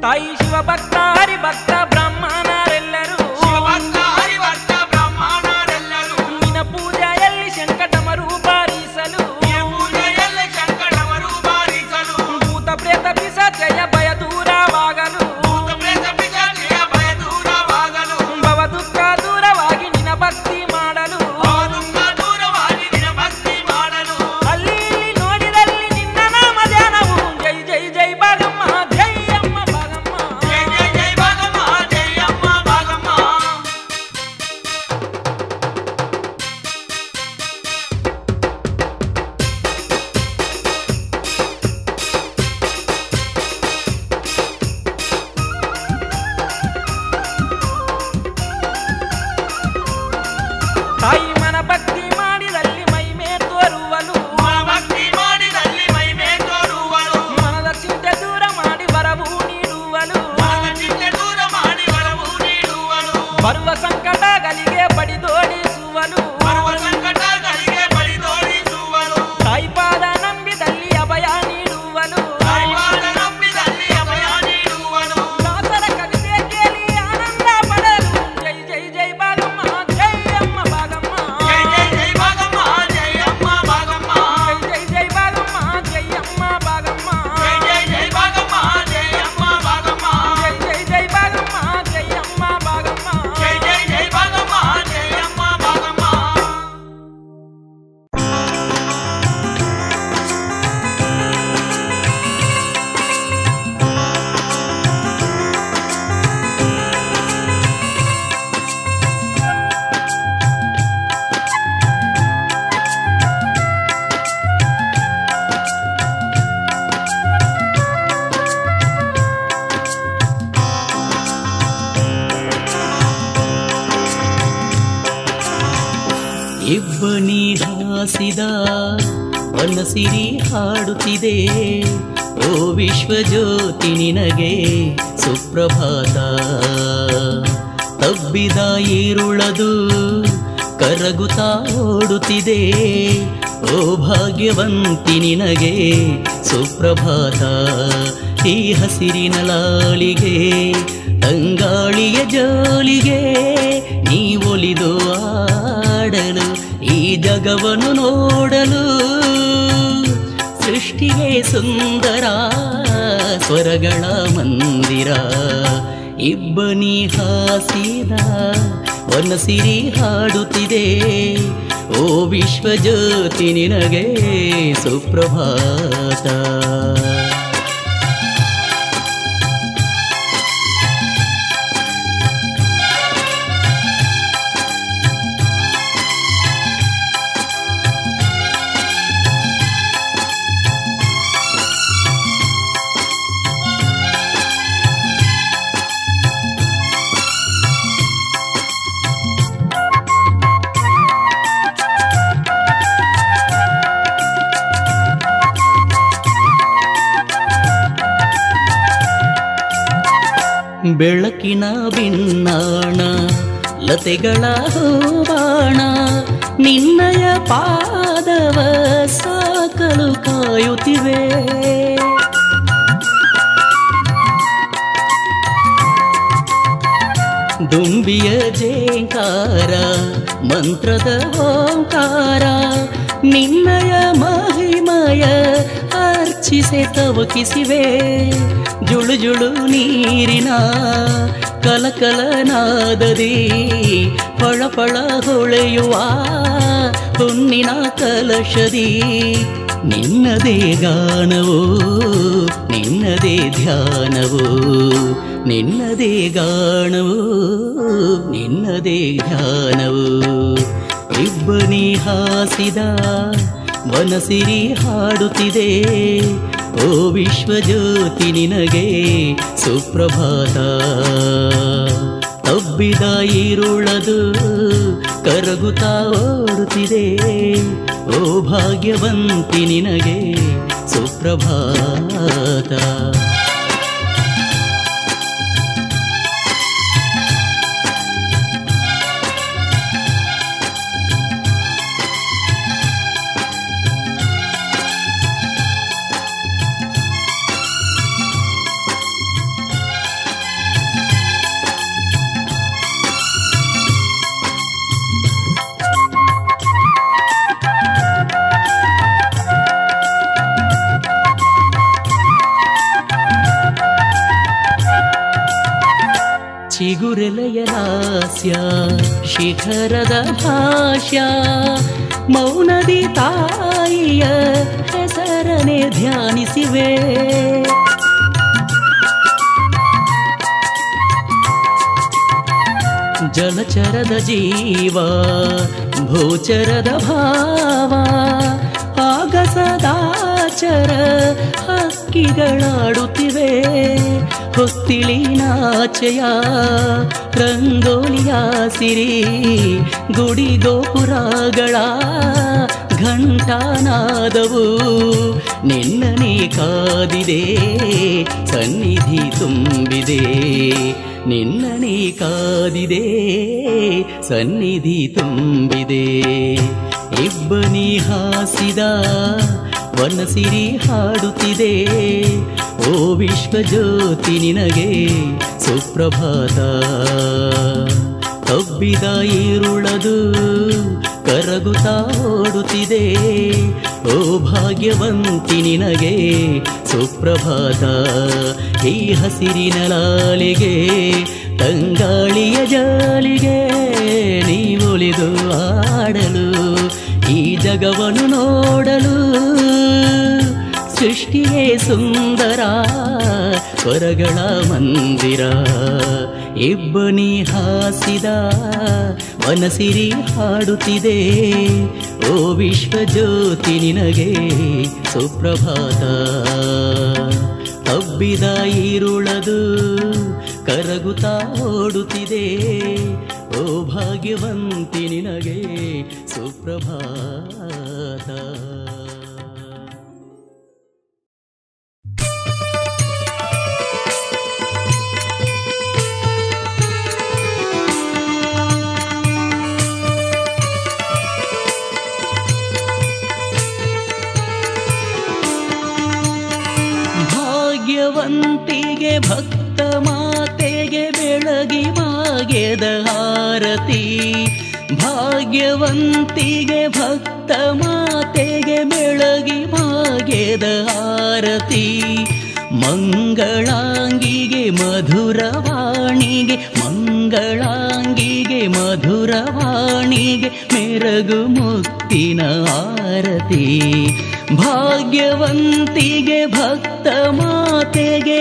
ತಾಯಿ ಶಿವ ಭಕ್ತ ಹರಿ ಭಕ್ತ ಬ್ರಾಹ್ಮಣರೆಲ್ಲರೂ ಶಿವಭಕ್ತ ಹರಿಭಕ್ತ ಬ್ರಾಹ್ಮಣರೆಲ್ಲರೂ ನಿನ್ನ ಪೂಜೆಯಲ್ಲಿ ಶಂಕಟಮರು ಬಾರಿಸಲು ಈ ಪೂಜೆಯಲ್ಲಿ ಶಂಕರವರು ಬಾರಿಸಲು ಭೂತ ಪ್ರೇತ ಪಿಸಾಚಯ ಭಯ ದೂರವಾಗಲು ಭೂತ ಪ್ರೇತ ಪಿಶಾಚಿಯ ಭಯ ದೂರವಾಗಲು ಭವ ದುಃಖ ದೂರವಾಗಿ ನಿನ್ನ ಭಕ್ತಿ ಮಾಡಲು ದುಃಖ ದೂರವಾಗಿ ನಿನ್ನ ಭಕ್ತಿ ಮಾಡಲು ಅಲ್ಲಿ ಇಲ್ಲಿ ನೋಡಿದಲ್ಲಿ ನಿನ್ನ ನಾಮ ಧ್ಯಾನವು ಜೈ ಜೈ ಜೈ ಭಾಗಮ್ಮ ಜೈ ಅಮ್ಮ ಭಾಗಮ್ಮ ಜೈ ಜೈ ಜೈ ಭಾಗಮ್ಮ ಜೈ ಅಮ್ಮ ಭಾಗಮ್ಮ ತಾಯಿ ಮನ ಭಕ್ತಿ ಮಾಡಿದಲ್ಲಿ ಮೈಮೆ ತೋರುವಲು ಭಕ್ತಿ ಮಾಡಿದಲ್ಲಿ ಮಹಿಮೆ ತೋರುವಳು ಮನದ ಚಿಂತೆ ದೂರ ಮಾಡಿ ವರವು ನೀಡುವಲು ಮನದ ಚಿಂತೆ ದೂರ ಮಾಡಿ ವರವು ನೀಡುವಳು ಬರುವ ಸಂಕಟಗಳಿಗೆ ಬಡಿದೋಡಿಸುವಲು ಬರುವ ಸಂಕಟಗಳಿಗೆ ಬಡಿದೋಡಿಸುವಳು ತಾಯಿ ಪಾದ ನಂಬಿದಲ್ಲಿ ಅಭಯ ನೀಡುವಲು ತಾಯಿವಾದ ನಂಬಿದಲ್ಲಿ ಅಭಯ ನೀಡುವಳು ದಾಸರ ಕವಿತೆ ಕೇಳಿ ಆನಂದ ಪಡಲು ಜೈ ಜೈ ಜೈ ಭಾಗಮ್ಮ ಜೈ ಅಮ್ಮ ಭಾಗಮ್ಮ ಜೈ ಜೈ ಜೈ ಭಾಗಮ್ಮ ಜೈ ಅಮ್ಮ ಭಾಗಮ್ಮ ಜೈ ಜೈ ಜೈ ಭಾಗಮ್ಮ ಜೈ ಅಮ್ಮ ಭಾಗಮ್ಮ ಜೈ ಜೈ ಜೈ ಭಾಗಮ್ಮ ಜೈ ಅಮ್ಮ ಭಾಗಮ್ಮ ಜೈ ಜೈ ಜೈ ಭಾಗಮ್ಮ ಜೈ ಅಮ್ಮ ಭಾಗಮ್ಮ ಜೈ ಜೈ ಜೈ ಭಾಗಮ್ಮ ಜೈ ಅಮ್ಮ ಭಾಗಮ್ಮ ಇಬ್ಬನಿ ಹಾಸಿದ ವನಸಿರಿ ಹಾಡುತ್ತಿದೆ ಓ ವಿಶ್ವಜ್ಯೋತಿ ನಿನಗೆ ಸುಪ್ರಭಾತ ತಬ್ಬಿದ ಈರುಳದು ಕರಗುತ್ತಾ ಓಡುತ್ತಿದೆ ಓ ಭಾಗ್ಯವಂತಿ ನಿನಗೆ ಸುಪ್ರಭಾತ ಈ ಹಸಿರಿನ ಲಾಳಿಗೆ ತಂಗಾಳಿಯ ಜೋಲಿಗೆ ನೀ ಒಲಿದು ಆಡಲು ಈ ಜಗವನ್ನು ನೋಡಲು ಸೃಷ್ಟಿಗೆ ಸುಂದರ ಸ್ವರಗಳ ಮಂದಿರ ಇಬ್ಬನಿ ಹಾಸಿದ ವನಸಿರಿ ಹಾಡುತ್ತಿದೆ ಓ ವಿಶ್ವಜ್ಯೋತಿ ನಿನಗೆ ಸುಪ್ರಭಾತ ಬೆಳಕಿನ ಬಿನ್ನಾಣ ಲತೆಗಳ ಹೂವಾಣ ನಿನ್ನಯ ಪಾದವ ಸಾಕಲು ಕಾಯುತ್ತಿವೆ ದುಂಬಿಯ ಜೇಂಕಾರ ಮಂತ್ರದ ಓಂಕಾರ ನಿನ್ನಯ ಮಹಿಮಯ ಅರ್ಚಿಸೆ ತವಕಿಸಿವೆ ಜುಳು ಜುಳು ನೀರಿನ ಕಲಕಲ ನಾದದಿ ಫಳ ಫಳ ಹೊಳೆಯುವ ಹುಣ್ಣಿನ ಕಲಶದಿ ನಿನ್ನದೇ ಗಾನವು ನಿನ್ನದೇ ಧ್ಯಾನವು ನಿನ್ನದೇ ಗಾನವು ನಿನ್ನದೇ ಧ್ಯಾನವು ಇಬ್ಬನಿ ಹಾಸಿದ ವನಸಿರಿ ಹಾಡುತ್ತಿದೆ ಓ ವಿಶ್ವಜ್ಯೋತಿ ನಿನಗೆ ಸುಪ್ರಭಾತ ತಬ್ಬಿದ ಈರುಳದು ಕರಗುತ್ತಾ ಓಡುತ್ತಿದೆ ಓ ಭಾಗ್ಯವಂತಿ ನಿನಗೆ ಸುಪ್ರಭಾತ ಚಿಗುರೆಲೆಯ ಲಾಸ್ಯ ಶಿಖರದ ಭಾಷ್ಯ ಮೌನದಿ ತಾಯಿಯ ಹೆಸರನೆ ಧ್ಯಾನಿಸಿವೆ ಜಲಚರದ ಜೀವ ಭೂಚರದ ಭಾವ ಆಗಸದಾಚರ ಹಕ್ಕಿಗಳಾಡುತ್ತಿವೆ ಹೊತ್ತಿಳಿನಾಚೆಯ ರಂಗೋಲಿಯ ಸಿರಿ ಗುಡಿ ಗೋಪುರಗಳ ಘಂಟಾನಾದವು ನಿನ್ನನೇ ಕಾದಿದೆ ಸನ್ನಿಧಿ ತುಂಬಿದೆ ನಿನ್ನನೇ ಕಾದಿದೆ ಸನ್ನಿಧಿ ತುಂಬಿದೆ ಇಬ್ಬನಿ ಹಾಸಿದ ವನಸಿರಿ ಹಾಡುತ್ತಿದೆ ಓ ವಿಶ್ವಜ್ಯೋತಿ ನಿನಗೆ ಸುಪ್ರಭಾತ ಕಬ್ಬಿದ ಈರುಳದು ಕರಗುತ್ತಾ ಓಡುತ್ತಿದೆ ಓ ಭಾಗ್ಯವಂತಿ ನಿನಗೆ ಸುಪ್ರಭಾತ ಈ ಹಸಿರಿನ ಲಾಲಿಗೆ ತಂಗಾಳಿಯ ಜಾಲಿಗೆ ನೀವೊಲಿದು ಆಡಲು ಈ ಜಗವನ್ನು ನೋಡಲು ಸೃಷ್ಟಿಯೇ ಸುಂದರ ಸ್ವರಗಳ ಮಂದಿರ ಇಬ್ಬನಿ ಹಾಸಿದ ವನಸಿರಿ ಹಾಡುತ್ತಿದೆ ಓ ವಿಶ್ವಜ್ಯೋತಿ ನಿನಗೆ ಸುಪ್ರಭಾತ ಹಬ್ಬಿದ ಈರುಳದು ಕರಗುತ್ತಾ ಓಡುತ್ತಿದೆ ಓ ಭಾಗ್ಯವಂತಿ ನಿನಗೆ ಸುಪ್ರಭಾತ ಭಾಗ್ಯವಂತಿಗೆ ಭಕ್ತ ಮಾತೆಗೆ ಬೆಳಗಿ ಭಾಗ್ಯದ ಹಾರತಿ ಭಾಗ್ಯವಂತಿಗೆ ಭಕ್ತ ಮಾತೆಗೆ ಬೆಳಗಿ ಭಾಗ್ಯದ ಹಾರತಿ ಮಂಗಳಾಂಗಿಗೆ ಮಧುರವಾಣಿಗೆ ಮಂಗಳಾಂಗಿಗೆ ಮಧುರವಾಣಿಗೆ ಮೆರಗು ಮುಕ್ತಿನ ಆರತಿ ಭಾಗ್ಯವಂತಿಗೆ ಭಕ್ತ ಮಾತೆಗೆ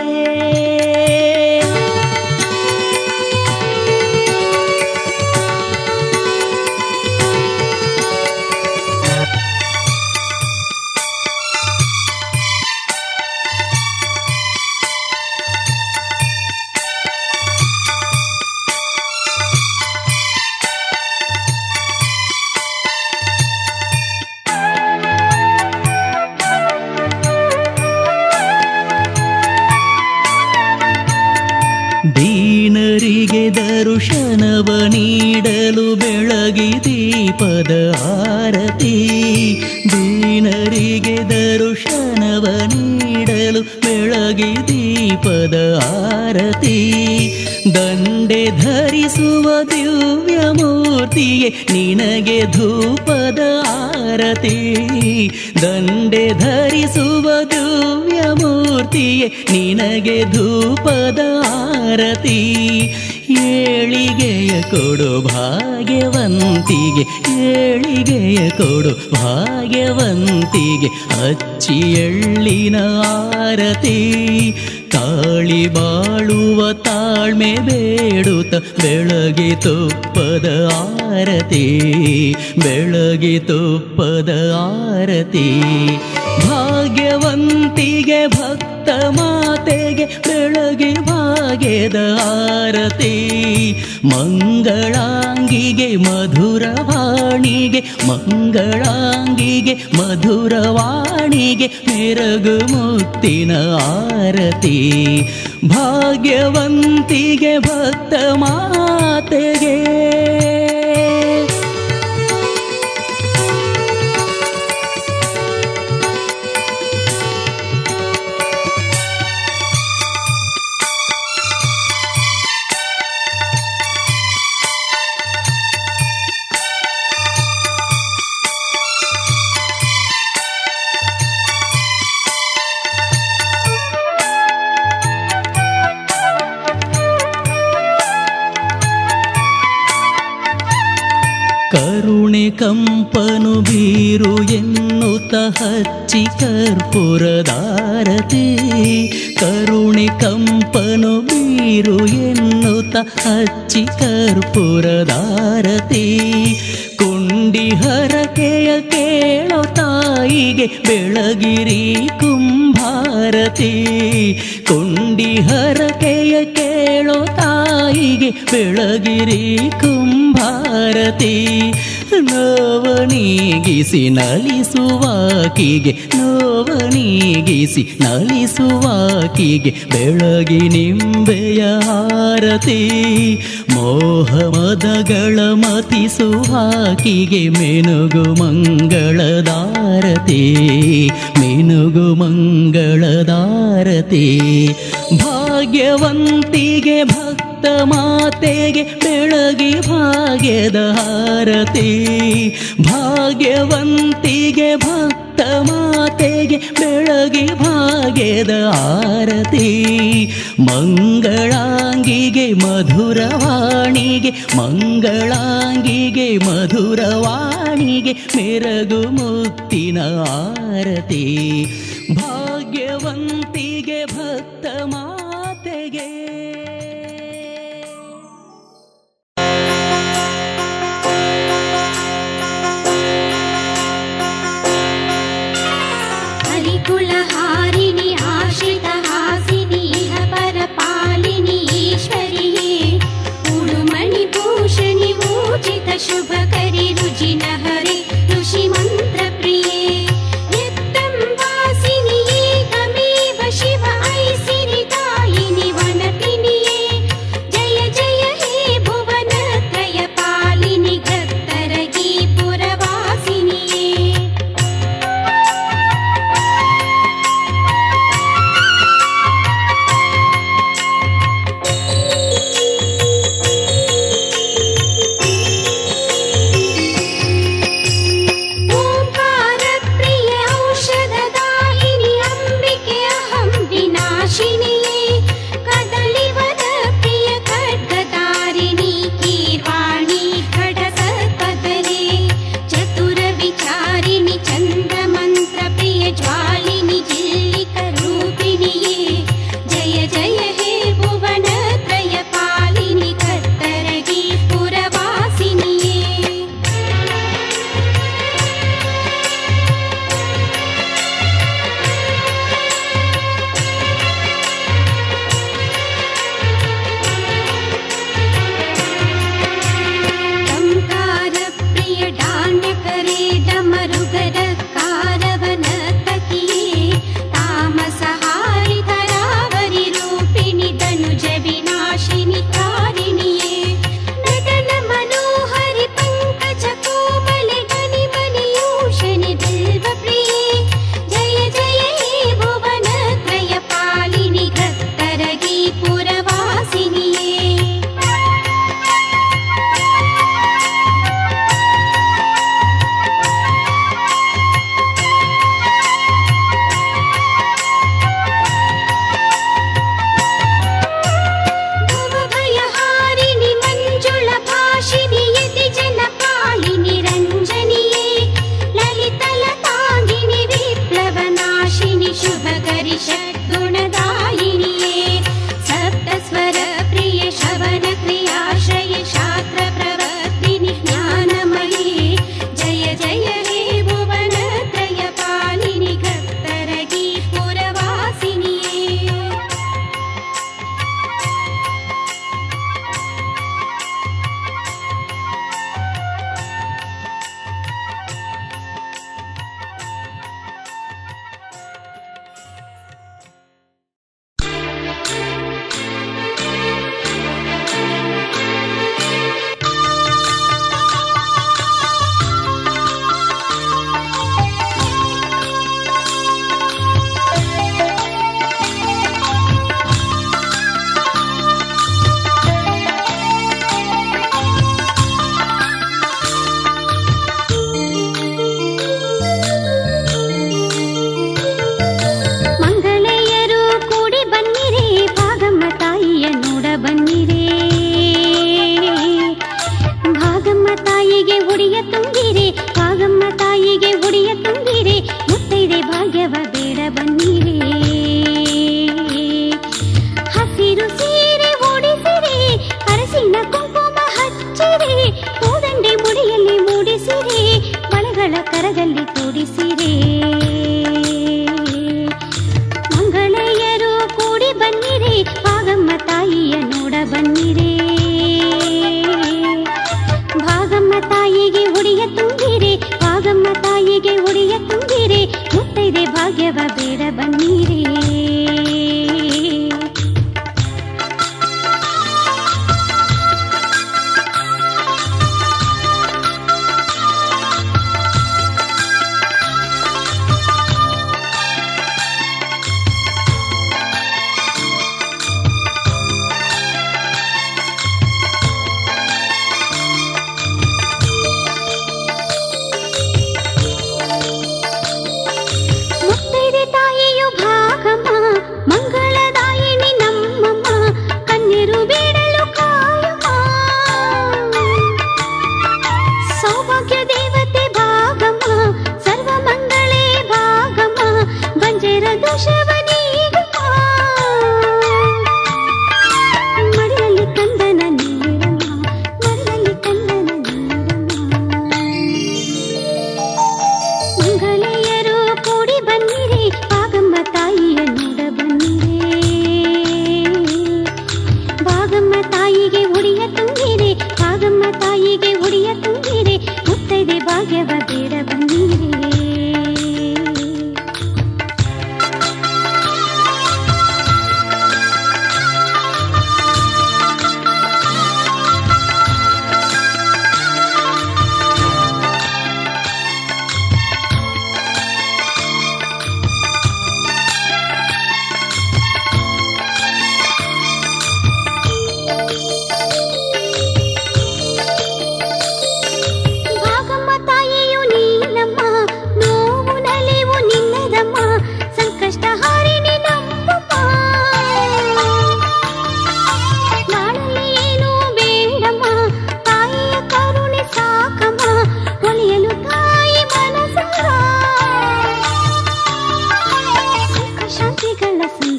ದೀನರಿಗೆ ದರ್ಶನವ ನೀಡಲು ಬೆಳಗಿ ದೀಪದ ಆರತಿ ದೀನರಿಗೆ ದರ್ಶನವ ನೀಡಲು ಬೆಳಗಿ ದೀಪದ ಆರತಿ ದಂಡೆ ಧರಿಸುವ ದಿವ್ಯ ಮೂರ್ತಿಯೇ ನಿನಗೆ ಧೂಪದ ಆರತಿ ದಂಡೆ ಧರಿಸುವ ದಿವ್ಯ ಮೂರ್ತಿಯೇ ನಿನಗೆ ಧೂಪದ ಆರತಿ ಏಳಿಗೆಯ ಕೊಡು ಭಾಗ್ಯವಂತಿಗೆ ಏಳಿಗೆಯ ಕೊಡು ಭಾಗ್ಯವಂತಿಗೆ ಅಚ್ಚಿ ಎಳ್ಳಿನ ಆರತಿ ತಾಳಿ ಬಾಳುವ ತಾಳ್ಮೆ ಬೇಡುತ್ತ ಬೆಳಗಿ ತುಪ್ಪದ ಆರತಿ ಬೆಳಗಿ ತುಪ್ಪದ ಆರತಿ ಭಾಗ್ಯವಂತಿಗೆ ಭಕ್ತ ಮಾತೆಗೆ ಬೆಳಗಿ ಭಾಗ್ಯದ ಆರತಿ ಮಂಗಳಾಂಗಿಗೆ ಮಧುರವಾಣಿಗೆ ಮಂಗಳಾಂಗಿಗೆ ಮಧುರವಾಣಿಗೆ ಮೆರಗು ಮುತ್ತಿನ ಆರತಿ ಭಾಗ್ಯವಂತಿಗೆ ಭಕ್ತ ಮಾತೆಗೆ ಕರುಣೆ ಕಂಪನು ಬೀರು ಎನ್ನುತ್ತ ಹಚ್ಚಿ ಕರ್ಪುರದಾರತಿ ಕರುಣೆ ಕಂಪನು ಬೀರು ಎನ್ನುತ್ತ ಹಚ್ಚಿ ಕರ್ಪುರದಾರತಿ ಕುಂಡಿ ಹರಕೆಯ ಕೇಳೋ ತಾಯಿಗೆ ಬೆಳಗಿರಿ ಕುಂಭಾರತಿ ಕುಂಡಿ ಹರಕೆಯ ಕೇಳೋ ತಾಯಿಗೆ ಬೆಳಗಿರಿ ಕುಂಭಾರತಿ ನೋವನೀಗಿಸಿ ನಲಿಸುವಾಕಿಗೆ ನೋವನೀಗಿಸಿ ನಲಿಸುವಾಕಿಗೆ ಬೆಳಗಿ ನಿಂಬೆಯ ಹಾರತಿ ಮೋಹ ಮದಗಳ ಮತಿಸುವಾಕಿಗೆ ಮೆನುಗು ಮಂಗಳದಾರತಿ ಮೆನುಗು ಮಂಗಳದಾರತಿ ಭಾಗ್ಯವಂತಿಗೆ ಭಕ್ತ ಮಾತೆಗೆ ಬೆಳಗಿ ಭಾಗ್ಯದ ಹಾರತಿ ಭಾಗ್ಯವಂತಿಗೆ ಭಕ್ತ ಮಾತೆಗೆ ಬೆಳಗಿ ಭಾಗ್ಯದ ಆರತಿ ಮಂಗಳಾಂಗಿಗೆ ಮಧುರವಾಣಿಗೆ ಮಂಗಳಾಂಗಿಗೆ ಮಧುರವಾಣಿಗೆ ಮೆರಗು ಮುತ್ತಿನ ಆರತಿ ಭಾಗ್ಯವಂತಿಗೆ ಭಕ್ತ ಮಾತೆಗೆ हरिकुलहारिणि आश्रितहासिनि इह परपालिनि ईश्वरिये उडुमणिभूषणि ऊर्जितशुभकरि रुजिनहरे ऋषिमन्त्रप्रिये यत्तं वासिनि एकमेव शिव ऐसिनि दायिनि वनति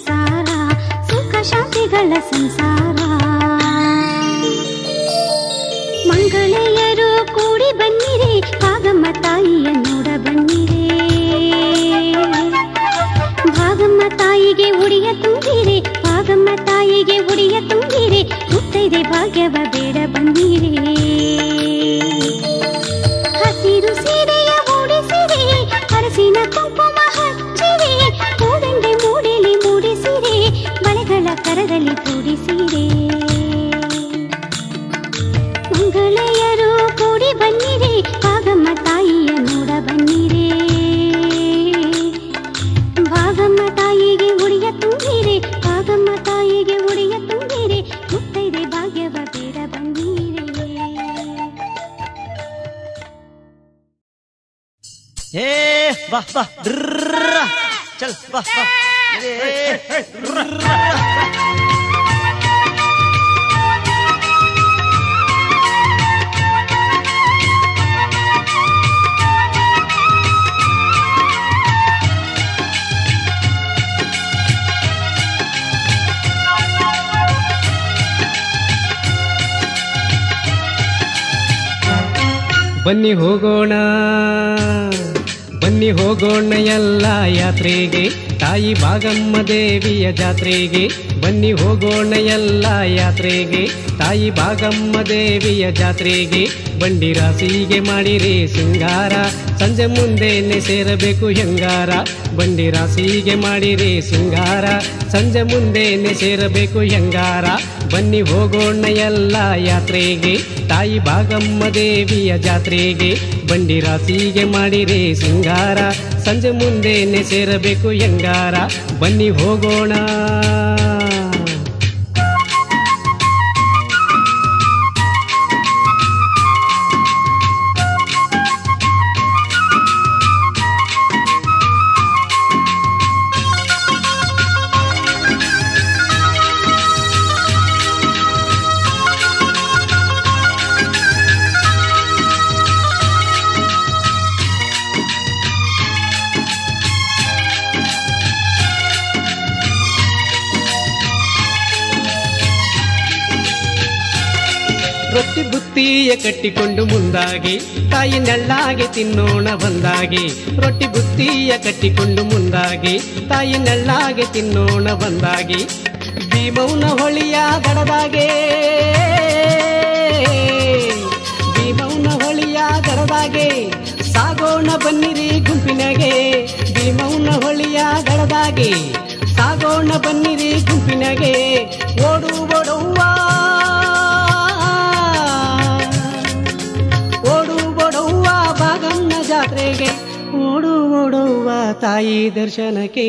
ಸಂಸಾರ ಸುಖ ಶಾಂತಿಗಳ ಸಂಸಾರ ಮಂಗಳೆಯರು ಕೂಡಿ ಬನ್ನಿರೆ ಭಾಗಮ್ಮ ತಾಯಿಯ ನೋಡ ಬನ್ನಿರೆ ಭಾಗಮ್ಮ ತಾಯಿಗೆ ಉಡಿಯ ತುಂಬಿರೆ ಭಾಗಮ್ಮ ತಾಯಿಗೆ ಉಡಿಯ ತುಂಬಿರೆ ಮುತ್ತೈದೆ ಭಾಗ್ಯವ ಬೇಡ ಬನ್ನಿರೆ ಹಸಿರು ಸೀರೆಯ ಮೂಡಿಸಿರೆ ಅರಸಿನ ಕುಂಕುಮ ಹಚ್ಚಿರೆ ಹೂದಂಡೆ ಮೂಡಿಲಿ ಮೂಡಿಸಿರೆ ಬಳೆಗಳ ಕರದಲ್ಲಿ ಕೂಡಿಸಿರೆ ಮಂಗಳೆಯರು ಕೂಡಿ ಬನ್ನಿರೆ ಭಾಗಮ್ಮ ತಾಯಿಯ ನೋಡ ಬನ್ನಿರೆ ಭಾಗಮ್ಮ ತಾಯಿಗೆ ಉಡಿಯ ತುಂಬಿರೆ ಭಾಗಮ್ಮ ತಾಯಿಗೆ ಉಡಿಯ ತುಂಬಿರೆ ಮುತ್ತೈದೆ ಭಾಗ್ಯವ ಬೇಡ ಬನ್ನಿರೆ ಏ ಬಾ ಬಾ ಡ್ರರ್ರ. ಚಲ್ ಬಾ ಬಾ ಏ, ಡ್ರರ್ರ. ಬನ್ನಿ ಹೋಗೋಣ ಬನ್ನಿ ಹೋಗೋಣ ಎಲ್ಲ ಯಾತ್ರೆಗೆ ತಾಯಿ ಭಾಗಮ್ಮ ದೇವಿಯ ಜಾತ್ರೆಗೆ ಬನ್ನಿ ಹೋಗೋಣ ಎಲ್ಲ ಯಾತ್ರೆಗೆ ತಾಯಿ ಭಾಗಮ್ಮ ದೇವಿಯ ಜಾತ್ರೆಗೆ ಬಂಡಿ ರಾಸಿಗೆ ಮಾಡಿರಿ ಸಿಂಗಾರ ಸಂಜೆ ಮುಂದೆನೆ ಸೇರಬೇಕು ಹೆಂಗಾರ ಬಂಡಿ ರಾಸಿಗೆ ಮಾಡಿರಿ ಸಿಂಗಾರ ಸಂಜೆ ಮುಂದೆನೆ ಸೇರಬೇಕು ಹೆಂಗಾರ ಬನ್ನಿ ಹೋಗೋಣ ಎಲ್ಲ ಯಾತ್ರೆಗೆ ತಾಯಿ ಭಾಗಮ್ಮ ದೇವಿಯ ಜಾತ್ರೆಗೆ ಬಂಡಿ ರಾಸಿಗೆ ಮಾಡಿರಿ ಸಿಂಗಾರ ಸಂಜೆ ಮುಂದೆನೆ ಸೇರಬೇಕು ಹೆಂಗಾರ ಬನ್ನಿ ಹೋಗೋಣ ರೊಟ್ಟಿ ಬುತ್ತಿಯ ಕಟ್ಟಿಕೊಂಡು ಮುಂದಾಗಿ ತಾಯಿ ನೆಳ್ಳಾಗಿ ತಿನ್ನೋಣ ಬಂದಾಗಿ ರೊಟ್ಟಿ ಬುತ್ತಿಯ ಕಟ್ಟಿಕೊಂಡು ಮುಂದಾಗಿ ತಾಯಿ ನೆಳ್ಳಾಗಿ ತಿನ್ನೋಣ ಬಂದಾಗಿ ಭೀಮೌನ ಹೊಳಿಯ ದಡದಾಗೆ ಭೀಮೌನ ಹೊಳಿಯ ದಡದಾಗೆ ಸಾಗೋಣ ಬನ್ನಿರಿ ಗುಂಪಿನಗೆ ಭೀಮೌನ ಹೊಳಿಯ ದಡದಾಗೆ ಸಾಗೋಣ ಬನ್ನಿರಿ ಗುಂಪಿನಗೆ ಓಡು ಓಡುವ ಓಡು ಓಡುವ ಭಾಗಮ್ಮ ಜಾತ್ರೆಗೆ ಓಡು ಓಡುವ ತಾಯಿ ದರ್ಶನಕ್ಕೆ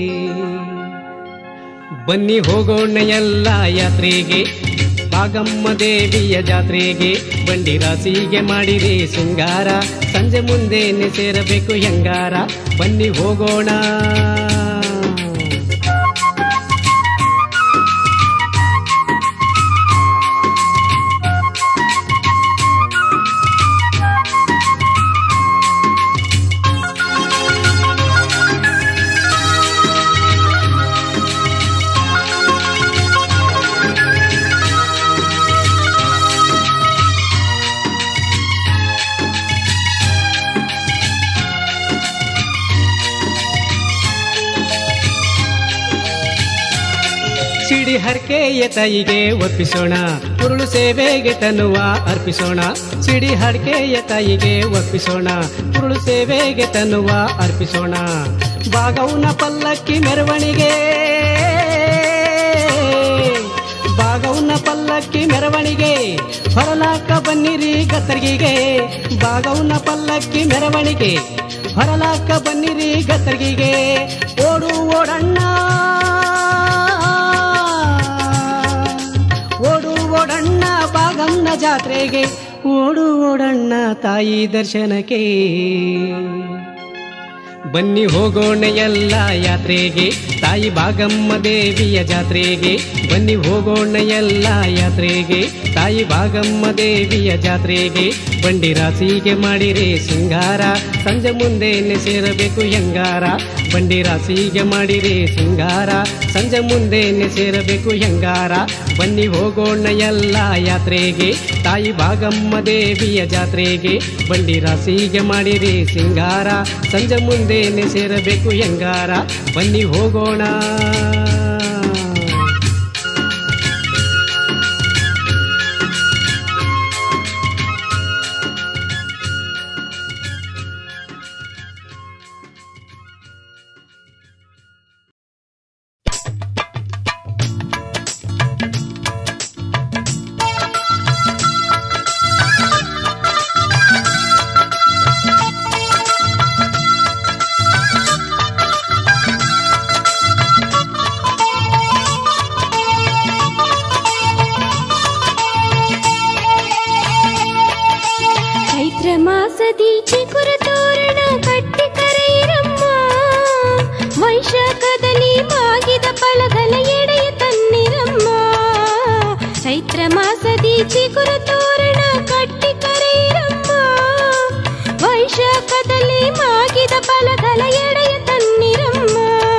ಬನ್ನಿ ಹೋಗೋಣ ಎಲ್ಲ ಯಾತ್ರೆಗೆ ಭಾಗಮ್ಮ ದೇವಿಯ ಜಾತ್ರೆಗೆ ಬಂಡಿ ರಾಸಿಗೆ ಮಾಡಿರಿ ಸಿಂಗಾರ ಸಂಜೆ ಮುಂದೆನೆ ಸೇರಬೇಕು ಹೆಂಗಾರ ಬನ್ನಿ ಹೋಗೋಣ ಸಿಡಿ ಹರಕೆಯ ತಾಯಿಗೆ ಒಪ್ಪಿಸೋಣ ಉರುಳು ಸೇವೆಗೆ ತನ್ನುವ ಅರ್ಪಿಸೋಣ ಸಿಡಿ ಹರಕೆಯ ತಾಯಿಗೆ ಒಪ್ಪಿಸೋಣ ಉರುಳು ಸೇವೆಗೆ ತನ್ನುವ ಅರ್ಪಿಸೋಣ ಬಾಗೌನ ಪಲ್ಲಕ್ಕಿ ಮೆರವಣಿಗೆ ಬಾಗೌನ ಪಲ್ಲಕ್ಕಿ ಮೆರವಣಿಗೆ ಹೊರಲಾಕ ಬನ್ನಿರಿ ಗತ್ತರ್ಗಿಗೆ ಬಾಗೌನ ಪಲ್ಲಕ್ಕಿ ಮೆರವಣಿಗೆ ಹೊರಲಾಕ ಬನ್ನಿರಿ ಗತ್ತರ್ಗಿಗೆ ಓಡು ಓಡಣ್ಣ ಓಡು ಓಡಣ್ಣ ಬಾಗಮ್ಮ ಜಾತ್ರೆಗೆ ಓಡು ಓಡಣ್ಣ ತಾಯಿ ದರ್ಶನಕ್ಕೆ ಬನ್ನಿ ಹೋಗೋಣ ಎಲ್ಲ ಯಾತ್ರೆಗೆ ತಾಯಿ ಭಾಗಮ್ಮ ದೇವಿಯ ಜಾತ್ರೆಗೆ ಬನ್ನಿ ಹೋಗೋಣ ಎಲ್ಲ ಯಾತ್ರೆಗೆ ತಾಯಿ ಭಾಗಮ್ಮ ದೇವಿಯ ಜಾತ್ರೆಗೆ ಬಂಡಿ ರಾಸಿಗೆ ಮಾಡಿರಿ ಸಿಂಗಾರ ಸಂಜೆ ಮುಂದೆನೆ ಸೇರಬೇಕು ಹೆಂಗಾರ ಬಂಡಿ ರಾಸಿಗೆ ಮಾಡಿರಿ ಸಿಂಗಾರ ಸಂಜೆ ಮುಂದೆನೆ ಸೇರಬೇಕು ಹೆಂಗಾರ ಬನ್ನಿ ಹೋಗೋಣ ಎಲ್ಲ ಯಾತ್ರೆಗೆ ತಾಯಿ ಭಾಗಮ್ಮ ದೇವಿಯ ಜಾತ್ರೆಗೆ ಬಂಡಿ ರಾಸಿಗೆ ಮಾಡಿರಿ ಸಿಂಗಾರ ಸಂಜೆ ಮುಂದೆನೆ ಸೇರಬೇಕು ಹೆಂಗಾರ ಬನ್ನಿ ಹೋಗೋಣ ಚೈತ್ರ ಮಾಸದಿ ಚಿಗುರ ತೋರಣ ಕಟ್ಟಿ ಕರೆಯಿರಮ್ಮ ವೈಶಾಖದಲ್ಲಿ ಮಾಗಿದ ಫಲಗಳ ಎಡೆಯ ತನ್ನಿರಮ್ಮ ಚೈತ್ರ ಮಾಸದಿ ಚಿಗುರ ತೋರಣ ಕಟ್ಟಿ ಕರೆಯಿರಮ್ಮ ವೈಶಾಖದಲ್ಲಿ ಮಾಗಿದ ಫಲಗಳ ಎಡೆಯ ತನ್ನಿರಮ್ಮ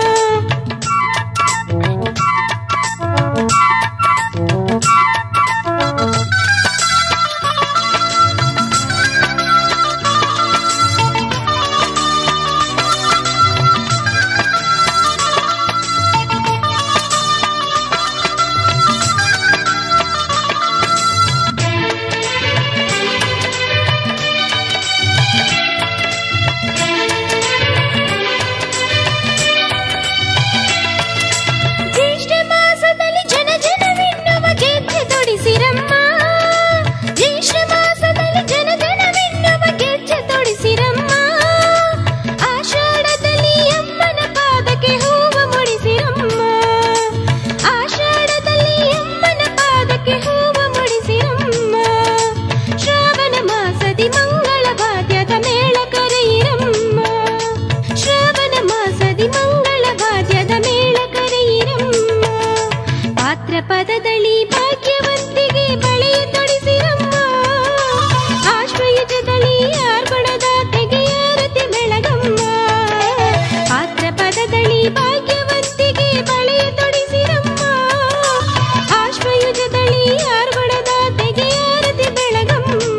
ಜ್ಯೇಷ್ಠ ಮಾಸದಲ್ಲಿ ಜನ ಜನವೆನ್ನುವ ಗೆಜ್ಜೆ ತೊಡಿಸಿರಮ್ಮ ಜ್ಯೇಷ್ಠ ಮಾಸದಲ್ಲಿ ಜನ ಜನವೆನ್ನುವ ಗೆಜ್ಜೆ ತೊಡಿಸಿರಮ್ಮ ಆಷಾಢದಲ್ಲಿ ಅಮ್ಮನ ಪಾದಕ್ಕೆ ಹೂವ ಮುಡಿಸಿರಮ್ಮ ಆಷಾಢದಲ್ಲಿ ಅಮ್ಮನ ಪಾದಕ್ಕೆ ಹೂವ ಮುಡಿಸಿರಮ್ಮ ಶ್ರಾವಣ ಮಾಸದಿ ಮಂಗಳ ವಾದ್ಯದ ಮೇಳ ಕರೆಯಿರಮ್ಮ ಶ್ರಾವಣ ಮಾಸದಿ ಮಂಗಳ ವಾದ್ಯದ ಮೇಳ ಕರೆಯಿರಮ್ಮ ಪಾತ್ರ ಪದದಲ್ಲಿ ಭಾಗ್ಯವಂತಿಗೆ ಬಳೆಯ ತೊಡಿಸಿರಮ್ಮ ಆಶ್ವಯುಜದಲ್ಲಿ ಆರ್ಭಣದ ತೆಗೆಯಾರತಿ ಬೆಳಗಮ್ಮ ಪಾತ್ರ ಪದದಲ್ಲಿ ಭಾಗ್ಯವಂತಿಗೆ ಬಳೆಯ ತೊಡಿಸಿರಮ್ಮ ಆಶ್ವಯುಜದಲ್ಲಿ ಆರ್ಭಣದ ತೆಗೆಯಾರತಿ ಬೆಳಗಮ್ಮ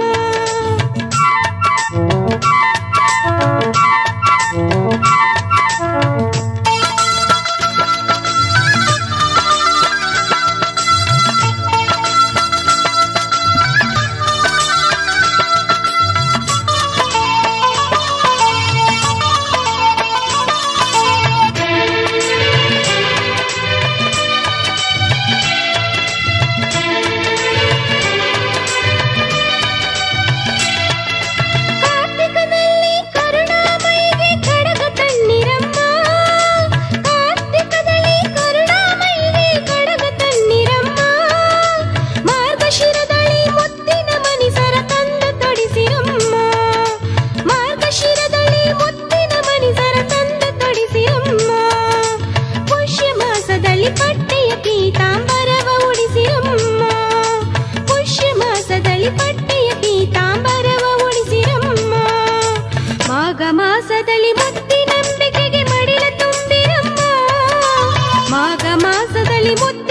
ಕಾರ್ತಿಕದಲ್ಲಿ ಕರುಣಾಮಯಿಗೆ ಕಡಗ ತನ್ನಿರಮ್ಮ ಕಾರ್ತಿಕದಲ್ಲಿ ಕರುಣಾಮಯಿಗೆ ಕಡಗ ತನ್ನಿರಮ್ಮ ಮಾರ್ಗಶಿರದಲ್ಲಿ ಮುತ್ತಿನ ಮನಿಸರ ತಂದು ತೊಡಿಸಿರಮ್ಮ ಮಾರ್ಗಶಿರದಲ್ಲಿ ಮುತ್ತಿನ ಮನಿಸರ ತಂದು ತೊಡಿಸಿರಮ್ಮ ಪುಷ್ಯ ಮಾಸದಲ್ಲಿ ಪಟ್ಟೆಯ ಪೀತಾಂಬರವ ಉಡಿಸಿರಮ್ಮ ಪುಷ್ಯ ಮಾಸದಲ್ಲಿ ಪಟ್ಟೆಯ ಪೀತಾಂಬರವ ಉಡಿಸಿರಮ್ಮ ಮಾಘ ಮಾಸದಲ್ಲಿ ಮುತ್ತಿನಂಬಿಕೆಗೆ ಮಡಿಲ ತುಂಬಿರಮ್ಮ ಮಾಘ ಮಾಸದಲ್ಲಿ ಮುತ್ತಿನ